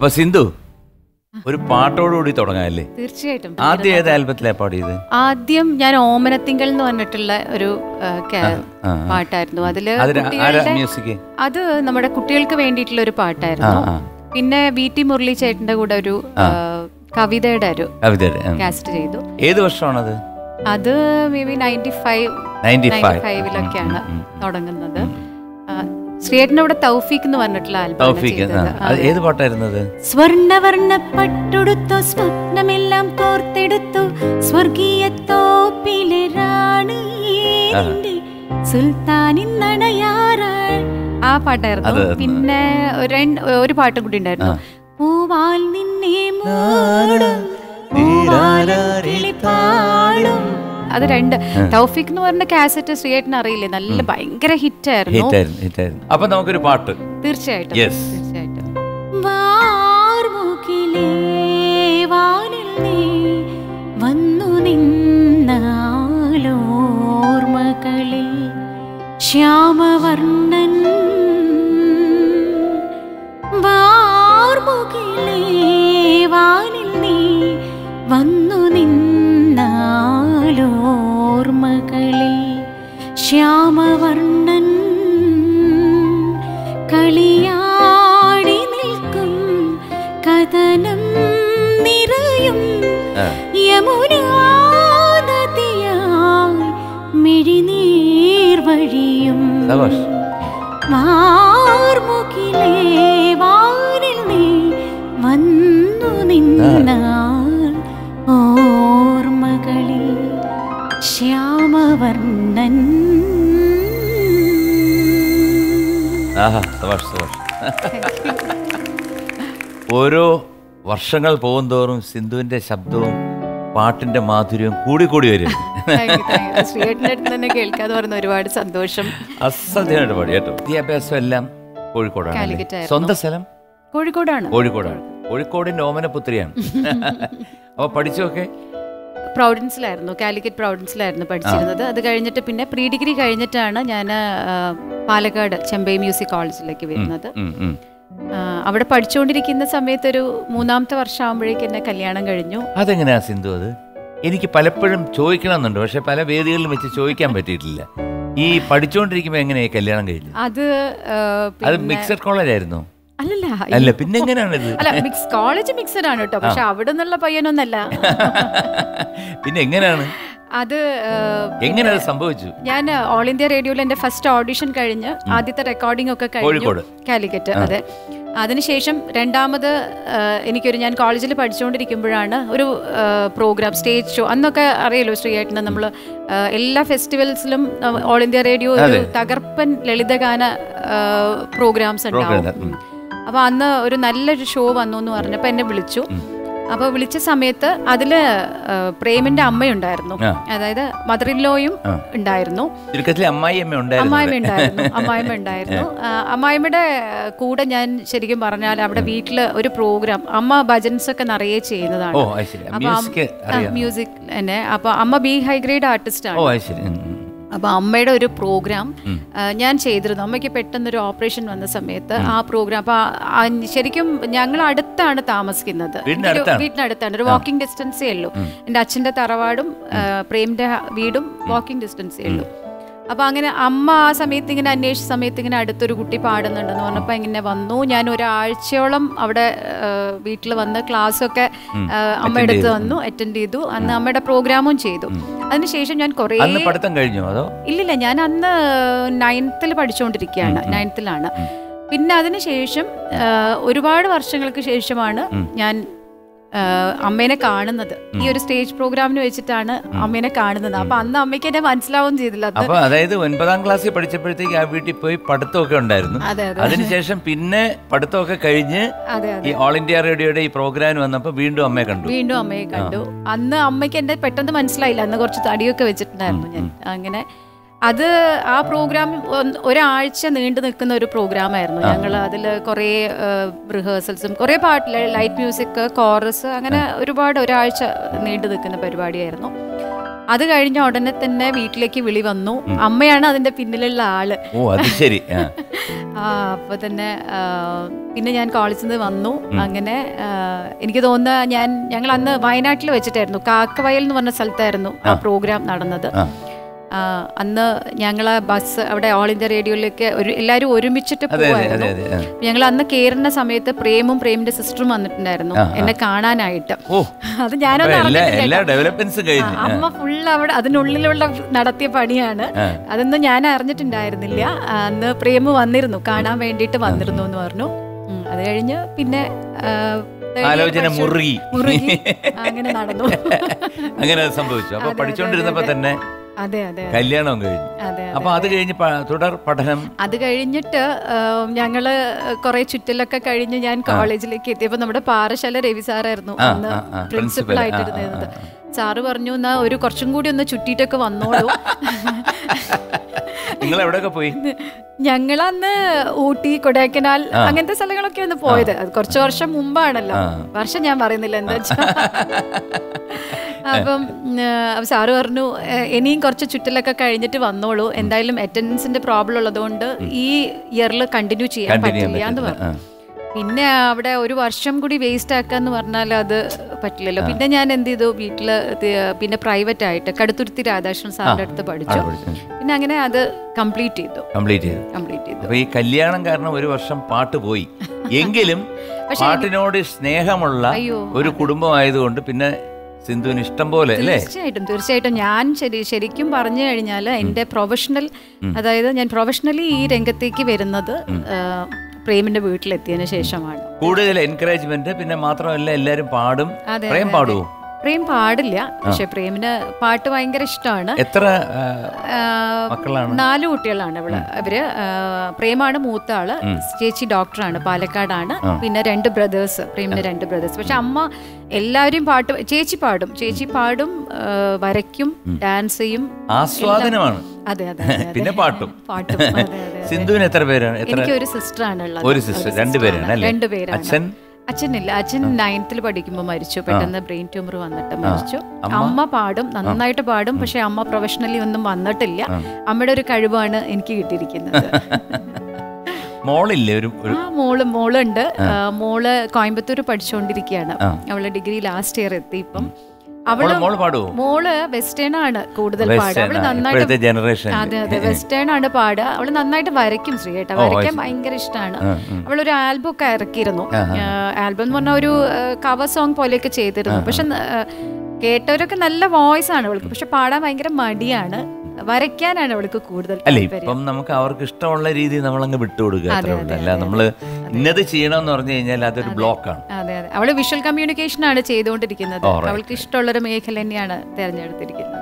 അപ്പൊ സിന്ധു ഒരു പാട്ടോടുകൂടി തുടങ്ങാല്ലേ തീർച്ചയായിട്ടും ആദ്യം ഏത് ആൽബത്തിലാ പാടിയത് ആദ്യം ഞാൻ ഓമനത്തിങ്കൾ എന്ന് പറഞ്ഞിട്ടുള്ള ഒരു ആ, ക- ആ, ആ. പാട്ടായിരുന്നു അതില് അതിന് ആരാ കുട്ടികളുടെ മ്യൂസിക് അത് നമ്മുടെ കുട്ടികൾക്ക് വേണ്ടിയിട്ടുള്ള ഒരു പാട്ടായിരുന്നു ആ, ആ. പിന്നെ വി ടി മുരളി ചേട്ടന്റെ കൂടെ ഒരു ആ, കവിതയുടെ ഒരു കവിതയുടെ ആ. കാസ്റ്റ് ചെയ്തു ഏത് വർഷമാണത് അത് maybe ninety five ninety five ഫൈവിലൊക്കെയാണ് തുടങ്ങുന്നത് ആ, ശ്രീയേട്ടൻ്റെ കൂടെ തൗഫീഖ് എന്ന് പറഞ്ഞിട്ടുള്ള ആൽബം തൗഫീഖ് ആ. അത് ഏത് പാട്ടായിരുന്നത് സ്വർണവർണ്ണ പട്ടൊടുത്തു സ്വപ്നമെല്ലാം കോർത്തെടുത്തു സ്വർഗീയ തോപ്പിലെ റാണി നിന്റെ സുൽത്താനിൻ നടയാറാൾ ആ പാട്ടായിരുന്നു അത് പിന്നെ ഒരു രണ്ട്- ഒരു പാട്ടും കൂടി ഉണ്ടായിരുന്നു പൂവാൽ നിന്നെ മൂടും പൂവാലക്കിളി പാടും അത് രണ്ട് തൗഫിക് എന്ന് പറഞ്ഞ കാസറ്റ് ശ്രീയേട്ടന് അറിയില്ലേ നല്ല ഭയങ്കര ഹിറ്റ് ആയിരുന്നു ഹിറ്റായിരുന്നു ഹിറ്റായിരുന്നു അപ്പൊ നമുക്കൊരു പാട്ട് തീർച്ചയായിട്ടും Yes. തീർച്ചയായിട്ടും വാർമുകിലേ വാനിൽ നീ വന്നു നിന്നാലോർമകളിൽ ശ്യാമവർണ്ണൻ വാർമുകിലേ വാനിൽ നീ വന്നു നിന്നാലോർമകളിൽ ശ്യാമവർണ്ണൻ കളിയാടി നിൽക്കും കഥനം നിറയും ആ. യമുനാ നദിയായി മിഴിനീർ വഴിയും സബാഷ് വാർമുകിലേ വാനിൽ നീ വന്നു നിന്നാൽ ഓർമ്മകളിൽ ശ്യാമവർണ്ണൻ ആഹാ സബാഷ് സബാഷ് ഓരോ വർഷങ്ങൾ പോകുന്തോറും സിന്ധുവിന്റെ ശബ്ദവും പാട്ടിന്റെ മാധുര്യവും കൂടി കൂടി വരും ശ്രീയേട്ടൻ്റെ അടുത്ത് തന്നെ കേൾക്കാന്ന് പറഞ്ഞ ഒരുപാട് സന്തോഷം അസാധ്യമായിട്ട് പാടി കേട്ടോ വിദ്യാഭ്യാസം എല്ലാം കോഴിക്കോടാണ് കാലിക്കറ്റ് ആയിരുന്നു. സ്വന്തം സ്ഥലം കോഴിക്കോടാണ് കോഴിക്കോടാണ് കോഴിക്കോടിന്റെ ഓമനപുത്രിയാണ് അപ്പൊ പഠിച്ചൊക്കെ പ്രൗഡൻസിലായിരുന്നു കാലിക്കറ്റ് പ്രൗഡൻസിലായിരുന്നു പഠിച്ചിരുന്നത് അത് കഴിഞ്ഞിട്ട് പിന്നെ പ്രീ ഡിഗ്രി കഴിഞ്ഞിട്ടാണ് ഞാൻ പാലക്കാട് ചെമ്പൈ മ്യൂസിക് കോളേജിലേക്ക് വരുന്നത് ഉം, ഉം. ആ, അവിടെ പഠിച്ചുകൊണ്ടിരിക്കുന്ന സമയത്ത് ഒരു മൂന്നാമത്തെ വർഷം ആകുമ്പോഴേക്കും എന്നെ കല്യാണം കഴിഞ്ഞു അതെങ്ങനെയാ സിന്ധു അത് എനിക്ക് പലപ്പോഴും ചോദിക്കണമെന്നുണ്ട് പക്ഷെ പല വേദികളിലും വെച്ച് ചോദിക്കാൻ പറ്റിയിട്ടില്ല ഈ പഠിച്ചുകൊണ്ടിരിക്കുമ്പോ എങ്ങനെയാ ഈ കല്യാണം കഴിഞ്ഞു അത് ആ, അത് പിന്നെ- മിക്സഡ് കോളേജ് ആയിരുന്നു അല്ലല്ല അല്ല പിന്നെ എങ്ങനെയാണ് ഇത് അല്ല മിക്സ് കോളേജ് മിക്സഡ് ആണ് കേട്ടോ പക്ഷെ അവിടെ നിന്നുള്ള പയ്യനൊന്നല്ല പിന്നെ എങ്ങനെയാണ് അത് ആ, എങ്ങനെ അത് സംഭവിച്ചു ഞാൻ ഓൾ ഇന്ത്യ റേഡിയോയിൽ എൻ്റെ ഫസ്റ്റ് ഓഡിഷൻ കഴിഞ്ഞ് ആദ്യത്തെ റെക്കോർഡിംഗ് ഒക്കെ കഴിഞ്ഞു കോഴിക്കോട്. കാലിക്കറ്റ് അതെ അതിനുശേഷം രണ്ടാമത് ആ, എനിക്കൊരു ഞാൻ കോളേജിൽ പഠിച്ചുകൊണ്ടിരിക്കുമ്പോഴാണ് ഒരു പ്രോഗ്രാം സ്റ്റേജ് ഷോ അന്നൊക്കെ അറിയാലോ ശ്രീയേട്ടന് നമ്മൾ എല്ലാ ഫെസ്റ്റിവൽസിലും ഓൾ ഇന്ത്യ റേഡിയോ ഒരു തകർപ്പൻ ലളിതഗാന പ്രോഗ്രാംസ് ഉണ്ടാവും Program, ഉം. അപ്പോൾ അന്ന് ഒരു നല്ലൊരു ഷോ വന്നു എന്ന് പറഞ്ഞപ്പോൾ എന്നെ വിളിച്ചു അപ്പോൾ വിളിച്ച സമയത്ത് അതിൽ പ്രേമിൻ്റെ അമ്മയുണ്ടായിരുന്നു ആ. അതായത് മദർ ഇൻലോയും ഉണ്ടായിരുന്നു ചുരുക്കത്തിൽ അമ്മായി അമ്മ ഉണ്ടായിരുന്നു അമ്മായിമ്മ ഉണ്ടായിരുന്നു അമ്മായിമ്മ ഉണ്ടായിരുന്നു ആ, അമ്മായിമ്മയുടെ കൂടെ ഞാൻ ശരിക്കും പറഞ്ഞാൽ അവിടെ വീട്ടിൽ ഒരു പ്രോഗ്രാം അമ്മ ഭജൻസ് ഒക്കെ നിറയെ ചെയ്യുന്നതാണ് ഓ അത് ശരി മ്യൂസിക് അറിയാം മ്യൂസിക് തന്നെ അപ്പൊ അമ്മ ബി ഹൈഗ്രേഡ് ആർട്ടിസ്റ്റ് ആണ് ഓ അത് ശരി ഉം, ഉം. അപ്പൊ അമ്മയുടെ ഒരു പ്രോഗ്രാം ഞാൻ ചെയ്തിരുന്നു അമ്മയ്ക്ക് പെട്ടെന്നൊരു ഓപ്പറേഷൻ വന്ന സമയത്ത് ആ പ്രോഗ്രാം അപ്പൊ ആ- ആ ശരിക്കും ഞങ്ങൾ അടുത്താണ് താമസിക്കുന്നത് വീടിന്റെ ഒരു- അടുത്താണ്? വീട്ടിനടുത്താണ് ഒരു വാക്കിംഗ് ഡിസ്റ്റൻസേ ഉള്ളൂ എൻ്റെ അച്ഛൻ്റെ തറവാടും ആ, പ്രേമിന്റെ വീടും വാക്കിംഗ് ഡിസ്റ്റൻസേ ഉള്ളൂ അപ്പൊ അങ്ങനെ അമ്മ ആ സമയത്ത് ഇങ്ങനെ അന്വേഷിച്ച സമയത്ത് ഇങ്ങനെ അടുത്തൊരു കുട്ടി പാടുന്നുണ്ടെന്ന് പറഞ്ഞപ്പോൾ ഇങ്ങനെ വന്നു ഞാൻ ഒരാഴ്ചയോളം അവിടെ വീട്ടിൽ വന്ന് ക്ലാസ്സൊക്കെ അമ്മ എടുത്ത് വന്നു അറ്റൻഡ് ചെയ്തു അന്ന് അമ്മയുടെ പ്രോഗ്രാമും ചെയ്തു അതിനുശേഷം ഞാൻ കുറേ അന്ന് പഠിത്തം കഴിഞ്ഞു അതോ ഇല്ലില്ല ഞാൻ അന്ന് നയൻത്തിൽ പഠിച്ചുകൊണ്ടിരിക്കുകയാണ് നയൻത്തിലാണ് പിന്നെ അതിനുശേഷം ആ, ഒരുപാട് വർഷങ്ങൾക്ക് ശേഷമാണ് ഞാൻ ആ, അമ്മേനെ കാണുന്നത് ഈ ഒരു സ്റ്റേജ് പ്രോഗ്രാമിന് വെച്ചിട്ടാണ് അമ്മേനെ കാണുന്നത് അപ്പൊ അന്ന് അമ്മയ്ക്ക് എന്നെ മനസ്സിലാവും ചെയ്തില്ല അത് അപ്പൊ അതായത് ഒൻപതാം ക്ലാസ്സിൽ പഠിച്ചപ്പോഴത്തേക്ക് ആ വീട്ടിൽ പോയി പഠിത്തമൊക്കെ ഉണ്ടായിരുന്നു അതെ അതെ അതിനുശേഷം പിന്നെ പഠിത്തമൊക്കെ കഴിഞ്ഞ് അതെ അതെ ഈ ഓൾ ഇന്ത്യ റേഡിയോയുടെ ഈ പ്രോഗ്രാം വന്നപ്പോ വീണ്ടും അമ്മയെ കണ്ടു വീണ്ടും അമ്മയെ കണ്ടു അന്ന് അമ്മയ്ക്ക് എന്നെ പെട്ടെന്ന് മനസ്സിലായില്ല അന്ന് കുറച്ച് തടിയൊക്കെ വെച്ചിട്ടുണ്ടായിരുന്നു ഞാൻ അങ്ങനെ അത് ആ പ്രോഗ്രാം ഒന്ന് ഒരാഴ്ച നീണ്ടു നിൽക്കുന്ന ഒരു പ്രോഗ്രാമായിരുന്നു ഞങ്ങൾ അതിൽ കുറേ റിഹേഴ്സൽസും കുറേ പാട്ടിൽ ലൈറ്റ് മ്യൂസിക് കോറസ് അങ്ങനെ ഒരുപാട് ഒരാഴ്ച നീണ്ടു നിൽക്കുന്ന പരിപാടിയായിരുന്നു അത് കഴിഞ്ഞ ഉടനെ തന്നെ വീട്ടിലേക്ക് വിളി വന്നു അമ്മയാണ് അതിന്റെ പിന്നിലുള്ള ആള് ഓ അത് ശരി ആ ആ, അപ്പൊ തന്നെ ആ, പിന്നെ ഞാൻ കോളേജിൽ നിന്ന് വന്നു അങ്ങനെ ആ, എനിക്ക് തോന്നുന്ന ഞാൻ ഞങ്ങൾ അന്ന് വയനാട്ടിൽ വെച്ചിട്ടായിരുന്നു കാക്കവയൽ എന്ന് പറഞ്ഞ സ്ഥലത്തായിരുന്നു ആ പ്രോഗ്രാം നടന്നത് ആ. ആ, അന്ന് ഞങ്ങൾ ബസ് അവിടെ ഓൾ ഇന്ത്യ റേഡിയോയിലേക്ക് ഒരു എല്ലാവരും ഒരുമിച്ചിട്ട് അതെ അതെ അതെ പോവായിരുന്നു അതെ ആ. ഞങ്ങൾ അന്ന് കയറുന്ന സമയത്ത് പ്രേമും പ്രേമിന്റെ സിസ്റ്ററും വന്നിട്ടുണ്ടായിരുന്നു ആ, ആ. എന്നെ കാണാനായിട്ട് ഓ അത് ഞാനൊന്നും അപ്പൊ എല്ലാ അറിഞ്ഞിട്ടില്ല എല്ലാ കേട്ടോ. ഡെവലപ്മെന്റ്സും ആ, കഴിഞ്ഞു ആ. അമ്മ ഫുൾ അവിടെ അതിനുള്ളിലുള്ള നടത്തിയ പണിയാണ് ആ. അതൊന്നും ഞാൻ അറിഞ്ഞിട്ടുണ്ടായിരുന്നില്ല ആ, അന്ന് പ്രേമ് വന്നിരുന്നു കാണാൻ വേണ്ടിയിട്ട് വന്നിരുന്നു എന്ന് പറഞ്ഞു ഉം, അത് കഴിഞ്ഞ് പിന്നെ ആ, third year ആലോചന പഠിച്ചു- മുറുകി മുറുകി അങ്ങനെ നടന്നു അങ്ങനെ അത് സംഭവിച്ചു അപ്പൊ അതെ, പഠിച്ചുകൊണ്ടിരുന്നപ്പോ അതെ, തന്നെ അതെ അതെ കല്യാണം കഴിഞ്ഞു അതെ അപ്പൊ അത് കഴിഞ്ഞ് പ- തുടർ പഠനം അത് കഴിഞ്ഞിട്ട് ഞങ്ങൾ കുറെ ചുറ്റലൊക്കെ കഴിഞ്ഞ് ഞാൻ കോളേജിലേക്ക് എത്തിയപ്പോൾ നമ്മുടെ പാറശാല രവി സാറായിരുന്നു ആ, അന്ന് ആ, ആ, പ്രിൻസിപ്പൽ principal. ആ, ആയിട്ടിരുന്നത് ആ, സാറ് പറഞ്ഞു എന്നാ ഒരു കുറച്ചും കൂടി ഒന്ന് ചുറ്റിയിട്ടൊക്കെ വന്നോളൂ നിങ്ങൾ എവിടെയൊക്കെ പോയി ഞങ്ങളന്ന് ഊട്ടി കൊടൈക്കനാൽ അങ്ങനത്തെ സ്ഥലങ്ങളൊക്കെ ഒന്ന് പോയത് അത് കുറച്ച് വർഷം മുമ്പാണല്ലോ ആ. വർഷം ഞാൻ പറയുന്നില്ല എന്താ വെച്ചാ അപ്പം ആ, സാറ് പറഞ്ഞു "ഏ, ഇനിയും കുറച്ച് ചുറ്റലൊക്കെ കഴിഞ്ഞിട്ട് വന്നോളൂ എന്തായാലും അറ്റൻഡൻസിന്റെ പ്രോബ്ലം ഉള്ളതുകൊണ്ട് ഈ ഇയറിൽ കണ്ടിന്യൂ ചെയ്യാൻ കണ്ടിന്യൂ ചെയ്യാൻ പറ്റില്ല എന്ന് പറ്റില്ല പറഞ്ഞു പിന്നെ അവിടെ ഒരു വർഷം കൂടി വേസ്റ്റ് ആക്കാന്ന് പറഞ്ഞാൽ അത് പറ്റില്ലല്ലോ പിന്നെ ഞാൻ എന്ത് ചെയ്തു വീട്ടില് ഇത് പിന്നെ പ്രൈവറ്റ് ആയിട്ട് കടുത്തുരുത്തി രാധാകൃഷ്ണൻ സാറിന്റെ അടുത്ത് പഠിച്ചു പിന്നെ അങ്ങനെ അത് കംപ്ലീറ്റ് ചെയ്തു കംപ്ലീറ്റ് ചെയ്തു കംപ്ലീറ്റ് ചെയ്തു അപ്പൊ ഈ കല്യാണം കാരണം ഒരു വർഷം പാട്ട് പോയി എങ്കിലും പാട്ടിനോട് സ്നേഹമുള്ള അയ്യോ, ഒരു കുടുംബമായതുകൊണ്ട് പിന്നെ സിന്ധുവിന് ഇഷ്ടം പോലെ അല്ലേ തീർച്ചയായിട്ടും തീർച്ചയായിട്ടും ഞാൻ ശരി ശരിക്കും പറഞ്ഞു കഴിഞ്ഞാൽ എൻ്റെ പ്രൊഫഷണൽ അതായത് ഞാൻ പ്രൊഫഷണലി ഈ രംഗത്തേക്ക് വരുന്നത് ആ, പ്രേമിന്റെ വീട്ടിലെത്തിയതിനു ശേഷമാണ് കൂടുതൽ എൻകറേജ്മെന്റ് പിന്നെ മാത്രമല്ല എല്ലാരും പാടും അതെ, പ്രേം അതെ, പാടുവോ പ്രേം പാടില്ല പക്ഷെ പ്രേമിന് പാട്ട് ഭയങ്കര ഇഷ്ടമാണ് എത്ര ആ, ആ, മക്കളാണ് നാല് കുട്ടികളാണ് ഇവള് അവര് ആ, പ്രേമാണ് മൂത്ത ആള് ചേച്ചി ഡോക്ടറാണ് പാലക്കാടാണ് പിന്നെ രണ്ട് ബ്രദേഴ്സ് പ്രേമിന് രണ്ട് ബ്രദേഴ്സ് പക്ഷെ അമ്മ എല്ലാവരും പാട്ട് ചേച്ചി പാടും ചേച്ചി പാടും ആ, വരയ്ക്കും ഡാൻസ് ചെയ്യും ആസ്വാദനമാണ് അതെ അതെ അതെ, അതെ. പിന്നെ പാട്ടും പാട്ടും അതെ അതെ അതെ. സിന്ധുവിന് എത്ര പേരാണ് എത്ര എനിക്ക് ഒരു സിസ്റ്റർ ആണ് ഉള്ളത് ഒരു സിസ്റ്റർ രണ്ടുപേരാണ് അല്ലേ രണ്ടുപേരാണ് അച്ഛൻ അച്ഛനില്ല അച്ഛൻ നയൻത്തിൽ പഠിക്കുമ്പോൾ മരിച്ചു പെട്ടെന്ന് ബ്രെയിൻ ട്യൂമർ വന്നിട്ട് മരിച്ചു അമ്മ? അമ്മ പാടും നന്നായിട്ട് പാടും പക്ഷെ അമ്മ പ്രൊഫഷണലി ഒന്നും വന്നിട്ടില്ല അമ്മയുടെ ഒരു കഴിവാണ് എനിക്ക് കിട്ടിയിരിക്കുന്നത് മോളില്ലേ ഒരു ഒരു ആ മോള് മോളുണ്ട് ആ, മോള് കോയമ്പത്തൂർ പഠിച്ചുകൊണ്ടിരിക്കുകയാണ് ആ. അവള് ഡിഗ്രി ലാസ്റ്റ് ഇയർ എത്തി ഇപ്പം മോള് അവള് മോള് പാടുവോ മോള് വെസ്റ്റേൺ ആണ് കൂടുതൽ പാടുക Western അവള് ആ, നന്നായിട്ട് ഇപ്പോഴത്തെ ജനറേഷൻ അതെ അതെ വെസ്റ്റേൺ ആണ് പാടുക അവള് നന്നായിട്ട് വരയ്ക്കും ശ്രീയേട്ട ഓ, വരയ്ക്കാൻ അത് ഭയങ്കര ഇഷ്ടമാണ് ആ, ഉം. അവളൊരു ആൽബം ഒക്കെ ഇറക്കിയിരുന്നു ആ, ആൽബം എന്ന് പറഞ്ഞാൽ ഒരു കവർ സോങ് പോലെയൊക്കെ ചെയ്തിരുന്നു പക്ഷെ ന- കേട്ടവരൊക്കെ നല്ല വോയിസ് ആണ് അവൾക്ക് പക്ഷെ പാടാൻ ഭയങ്കര മടിയാണ് വരയ്ക്കാനാണ് അവൾക്ക് കൂടുതൽ അല്ല താല്പര്യം ഇപ്പം നമുക്ക് അവർക്ക് ഇഷ്ടമുള്ള രീതിയിൽ നമ്മളങ്ങ് വിട്ടുകൊടുക്കുക അതെ, അത്രേ അതെ, ഉള്ളൂ അല്ല അതെ, നമ്മള് ഇന്നത് ചെയ്യണമെന്ന് പറഞ്ഞു കഴിഞ്ഞാൽ അതൊരു ബ്ലോക്കാണ് അതെ അതെ അവള് വിഷ്വൽ കമ്മ്യൂണിക്കേഷൻ ആണ് ചെയ്തുകൊണ്ടിരിക്കുന്നത് ഓ, right, അവൾക്ക് ഇഷ്ടമുള്ളൊരു മേഖല തന്നെയാണ് തിരഞ്ഞെടുത്തിരിക്കുന്നത്